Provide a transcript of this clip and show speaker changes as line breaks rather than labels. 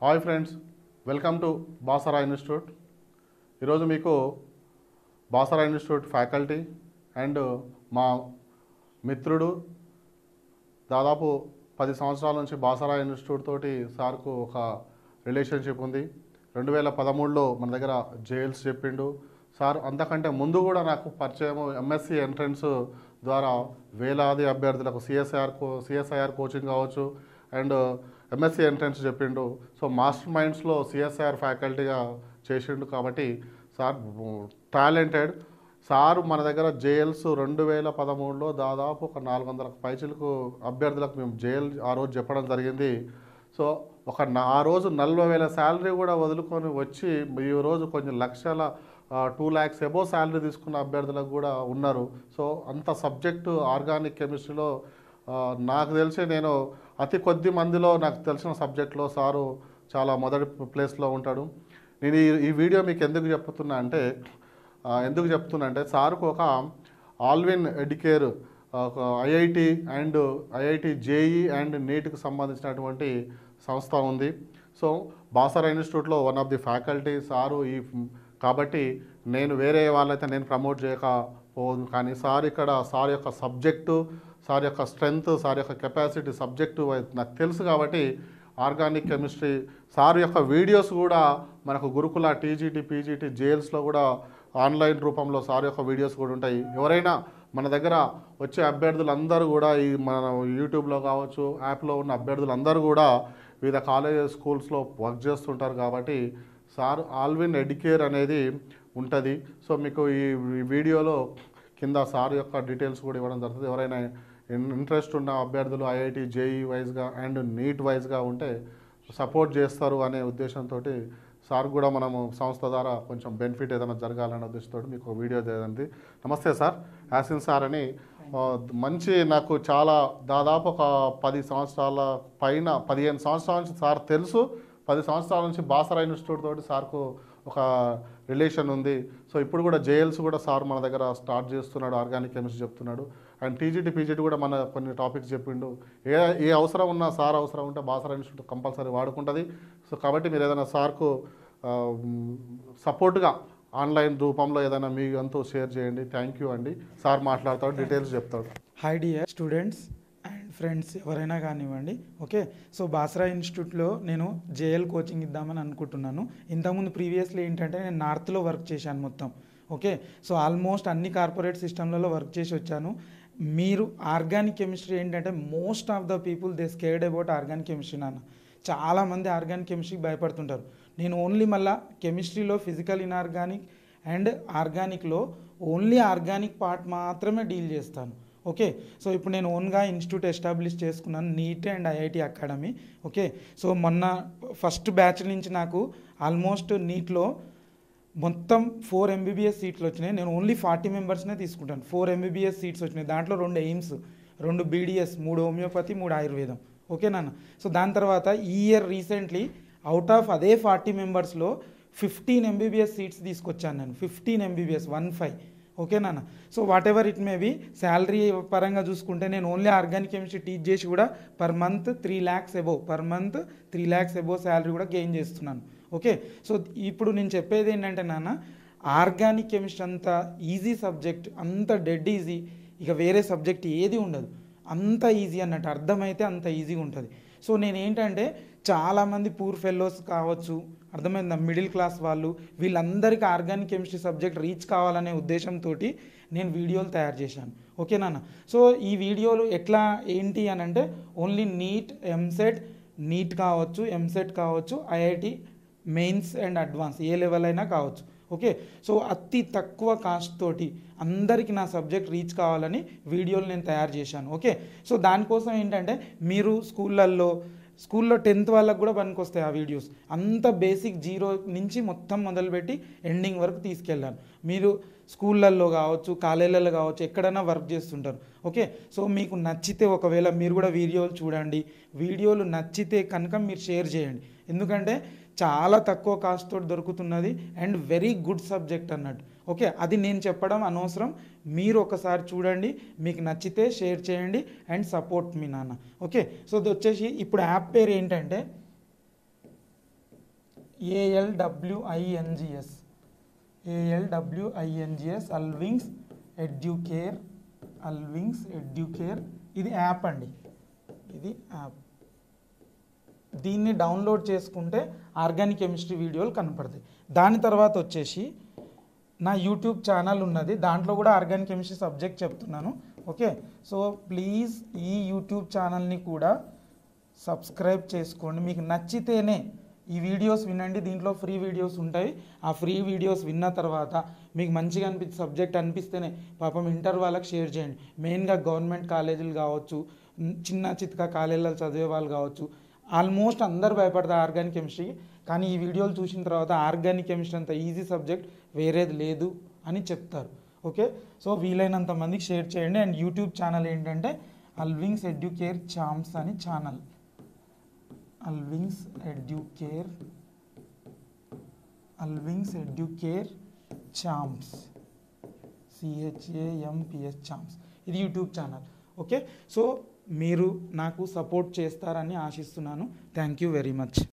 hi friends welcome to Basara institute ఈరోజు మీకు బాసరా institute faculty and మా మిత్రుడు దాదాపు పది సంవత్సరాల నుంచి బాసరా ఇన్స్టిట్యూట్ తోటి సార్కు ఒక రిలేషన్షిప్ ఉంది రెండు వేల పదమూడులో మన దగ్గర జేఎల్స్ చెప్పిండు సార్ అంతకంటే ముందు కూడా నాకు పరిచయం ఎంఎస్సి ఎంట్రన్స్ ద్వారా వేలాది అభ్యర్థులకు సిఎస్ఐఆర్ కో సిఎస్ఐఆర్ కోచింగ్ కావచ్చు అండ్ ఎంఎస్సి ఎంట్రన్స్ చెప్పిండు సో మాస్టర్ మైండ్స్లో సిఎస్ఐఆర్ ఫ్యాకల్టీగా చేసిండు కాబట్టి సార్ టాలెంటెడ్ సారు మన దగ్గర జేఎల్స్ రెండు వేల పదమూడులో దాదాపు ఒక నాలుగు వందల పైచులకు అభ్యర్థులకు మేము జేఎల్ ఆ రోజు చెప్పడం జరిగింది సో ఒక నా- ఆ రోజు నలభై వేల శాలరీ కూడా వదులుకొని వచ్చి ఈ రోజు కొన్ని లక్షల టూ ల్యాక్స్ ఎబో శాలరీ తీసుకున్న అభ్యర్థులకు కూడా ఉన్నారు సో అంత సబ్జెక్టు ఆర్గానిక్ కెమిస్ట్రీలో ఆ, నాకు తెలిసి నేను అతి కొద్ది మందిలో నాకు తెలిసిన సబ్జెక్ట్లో సారు చాలా మొదటి ప్లేస్లో ఉంటాడు నేను ఈ ఈ వీడియో మీకు ఎందుకు చెప్తున్నా అంటే ఆ, ఎందుకు చెప్తున్నా అంటే సార్కు ఒక ఆల్విన్ ఎడ్యుకేర్ ఒక IIT and IIT JEE and నీట్కి సంబంధించినటువంటి సంస్థ ఉంది సో బాసరా ఇన్స్టిట్యూట్లో one of the faculty sir ఈ కాబట్టి నేను వేరే వాళ్ళైతే నేను ప్రమోట్ చేయకపోను కానీ సార్ ఇక్కడ సార్ యొక్క సబ్జెక్టు సార్ యొక్క స్ట్రెంగ్త్ సార్ యొక్క కెపాసిటీ సబ్జెక్టు నాకు తెలుసు కాబట్టి ఆర్గానిక్ కెమిస్ట్రీ సార్ యొక్క వీడియోస్ కూడా మనకు గురుకుల టీజీటీ పీజీటీ జేఎల్స్లో కూడా ఆన్లైన్ రూపంలో సార్ యొక్క వీడియోస్ కూడా ఉంటాయి ఎవరైనా మన దగ్గర వచ్చే అభ్యర్థులందరూ కూడా ఈ మన యూట్యూబ్లో కావచ్చు యాప్లో ఉన్న అభ్యర్థులందరూ కూడా వివిధ కాలేజెస్ స్కూల్స్లో వర్క్ చేస్తుంటారు కాబట్టి సార్ ఆల్విన్ ఎడ్యుకేర్ అనేది ఉంటుంది సో మీకు ఈ ఈ వీడియోలో కింద సార్ యొక్క డీటెయిల్స్ కూడా ఇవ్వడం జరుగుతుంది ఎవరైనా ఇన్- ఇంట్రెస్ట్ ఉన్న అభ్యర్థులు ఐఐటి జేఈ వైజ్గా అండ్ నీట్ వైజ్గా ఉంటే సపోర్ట్ చేస్తారు అనే ఉద్దేశంతో సార్ కూడా మనము సంస్థ ద్వారా కొంచెం బెనిఫిట్ ఏదైనా జరగాలనే ఉద్దేశంతో మీకు ఒక వీడియో చేయండి నమస్తే సార్ యాసిన్ సార్ అని ఆ, మంచి నాకు చాలా దాదాపు ఒక పది సంవత్సరాల పైన పదిహేను సంవత్సరాల నుంచి సార్ తెలుసు పది సంవత్సరాల నుంచి బాసరా ఇన్స్టిట్యూట్ తోటి సార్కు ఒక రిలేషన్ ఉంది సో ఇప్పుడు కూడా జేఎల్స్ కూడా సార్ మన దగ్గర స్టార్ట్ చేస్తున్నాడు ఆర్గానిక్ కెమిస్ట్రీ చెప్తున్నాడు అండ్ టీజీటీ పీజీటీ కూడా మన కొన్ని టాపిక్స్ చెప్పిండు ఏ ఏ అవసరం ఉన్నా సార్ అవసరం ఉంటే బాసరా ఇన్స్టిట్యూట్ కంపల్సరీ వాడుకుంటుంది సో కాబట్టి మీరు ఏదైనా సార్కు సపోర్ట్గా ఆన్లైన్ రూపంలో ఏదైనా మీ అంతూ షేర్ చేయండి థ్యాంక్ యూ అండి సార్ మాట్లాడతాడు డీటెయిల్స్ చెప్తాడు
hi dear students and friends ఎవరైనా కానివ్వండి ఓకే సో బాసరా ఇన్స్టిట్యూట్లో నేను జేఎల్ కోచింగ్ ఇద్దామని అనుకుంటున్నాను ఇంతకుముందు ప్రీవియస్లీ ఏంటంటే నేను నార్త్లో వర్క్ చేశాను మొత్తం ఓకే సో ఆల్మోస్ట్ అన్ని కార్పొరేట్ సిస్టమ్లలో వర్క్ చేసి వచ్చాను మీరు ఆర్గానిక్ కెమిస్ట్రీ ఏంటంటే most of the people they scared about organic chemistry నాన్న చాలామంది ఆర్గానిక్ కెమిస్ట్రీకి భయపడుతుంటారు నేను ఓన్లీ మళ్ళా కెమిస్ట్రీలో ఫిజికల్ ఇన్ఆర్గానిక్ అండ్ ఆర్గానిక్లో ఓన్లీ ఆర్గానిక్ పార్ట్ మాత్రమే డీల్ చేస్తాను ఓకే సో ఇప్పుడు నేను ఓన్గా ఇన్స్టిట్యూట్ ఎస్టాబ్లిష్ చేసుకున్నాను NEET and IIT academy okay so మొన్న ఫస్ట్ బ్యాచ్ నుంచి నాకు ఆల్మోస్ట్ నీట్లో మొత్తం ఫోర్ ఎంబీబీఎస్ సీట్లు వచ్చినాయి నేను ఓన్లీ ఫార్టీ మెంబర్స్నే తీసుకుంటాను ఫోర్ ఎంబీబీఎస్ సీట్స్ వచ్చినాయి దాంట్లో రెండు ఎయిమ్స్ రెండు బీడిఎస్ మూడు హోమియోపతి మూడు ఆయుర్వేదం ఓకే నాన్న సో దాని తర్వాత ఈ ఇయర్ రీసెంట్లీ అవుట్ ఆఫ్ అదే ఫార్టీ మెంబర్స్లో ఫిఫ్టీన్ ఎంబీబీఎస్ సీట్స్ తీసుకొచ్చాను నేను fifteen MBBS one five okay నాన్న so whatever it may be salary పరంగా చూసుకుంటే నేను ఓన్లీ ఆర్గానిక్ కెమిస్ట్రీ టీచ్ చేసి కూడా per month three lakhs above per month three lakhs above salary కూడా గెయిన్ చేస్తున్నాను ఓకే సో ఇప్పుడు నేను చెప్పేది ఏంటంటే నాన్న ఆర్గానిక్ కెమిస్ట్రీ అంత ఈజీ సబ్జెక్ట్ అంత డెడ్ ఈజీ ఇక వేరే సబ్జెక్ట్ ఏది ఉండదు అంత ఈజీ అన్నట్టు అర్థమైతే అంత ఈజీగా ఉంటుంది సో నేను ఏంటంటే చాలామంది పూర్ ఫెలోస్ కావచ్చు అర్థమైందా మిడిల్ క్లాస్ వాళ్ళు వీళ్ళందరికీ ఆర్గానిక్ కెమిస్ట్రీ సబ్జెక్ట్ రీచ్ కావాలనే ఉద్దేశంతో నేను వీడియోలు తయారు చేశాను ఓకే నాన్న సో ఈ వీడియోలు ఎట్లా ఏంటి అని అంటే ఓన్లీ నీట్ ఎంసెట్ నీట్ కావచ్చు ఎంసెట్ కావచ్చు ఐఐటి మెయిన్స్ అండ్ అడ్వాన్స్ ఏ లెవెల్ అయినా కావచ్చు ఓకే సో అతి తక్కువ కాస్ట్ తోటి అందరికీ నా సబ్జెక్ట్ రీచ్ కావాలని వీడియోలు నేను తయారు చేశాను ఓకే సో దానికోసం ఏంటంటే మీరు స్కూళ్ళల్లో స్కూల్లో టెన్త్ వాళ్ళకు కూడా పనికొస్తాయి ఆ వీడియోస్ అంత బేసిక్ జీరో నుంచి మొత్తం మొదలుపెట్టి ఎండింగ్ వరకు తీసుకెళ్ళాను మీరు స్కూళ్ళల్లో కావచ్చు కాలేజీలలో కావచ్చు ఎక్కడైనా వర్క్ చేస్తుంటారు ఓకే సో మీకు నచ్చితే ఒకవేళ మీరు కూడా వీడియోలు చూడండి వీడియోలు నచ్చితే కనుక మీరు షేర్ చేయండి ఎందుకంటే చాలా తక్కువ కాస్ట్ తోటి దొరుకుతున్నది అండ్ వెరీ గుడ్ సబ్జెక్ట్ అన్నట్టు ఓకే అది నేను చెప్పడం అనవసరం మీరు ఒకసారి చూడండి మీకు నచ్చితే షేర్ చేయండి అండ్ సపోర్ట్ మీ నాన్న ఓకే సో ఇది వచ్చేసి ఇప్పుడు యాప్ పేరు ఏంటంటే ALWINGS ALWINGS Alwings Educare Alwings Educare ఇది యాప్ అండి ఇది యాప్ దీన్ని డౌన్లోడ్ చేసుకుంటే ఆర్గానిక్ కెమిస్ట్రీ వీడియోలు కనపడతాయి దాని తర్వాత వచ్చేసి నా యూట్యూబ్ ఛానల్ ఉన్నది దాంట్లో కూడా ఆర్గానిక్ కెమిస్ట్రీ సబ్జెక్ట్ చెప్తున్నాను ఓకే సో ప్లీజ్ ఈ యూట్యూబ్ ఛానల్ని కూడా సబ్స్క్రైబ్ చేసుకోండి మీకు నచ్చితేనే ఈ వీడియోస్ వినండి దీంట్లో ఫ్రీ వీడియోస్ ఉంటాయి ఆ ఫ్రీ వీడియోస్ విన్న తర్వాత మీకు మంచిగా అనిపించే సబ్జెక్ట్ అనిపిస్తేనే పాపం ఇంటర్ వాళ్ళకి షేర్ చేయండి మెయిన్గా గవర్నమెంట్ కాలేజీలు కావచ్చు ఉమ్, చిన్న చిత్క కాలేజీలో చదివే వాళ్ళు కావచ్చు ఆల్మోస్ట్ అందరు భయపడతారు ఆర్గానిక్ కెమిస్ట్రీకి కానీ ఈ వీడియోలు చూసిన తర్వాత ఆర్గానిక్ కెమిస్ట్రీ అంత ఈజీ సబ్జెక్ట్ వేరేది లేదు అని చెప్తారు ఓకే సో వీలైనంత మందికి షేర్ చేయండి అండ్ యూట్యూబ్ ఛానల్ ఏంటంటే అల్వింగ్స్ ఎడ్యుకేర్ చామ్స్ అని channel Alwings Educare Alwings Educare champs CHAMPS champs ఇది యూట్యూబ్ ఛానల్ ఓకే సో మీరు నాకు సపోర్ట్ చేస్తారని ఆశిస్తున్నాను థ్యాంక్ యూ వెరీ మచ్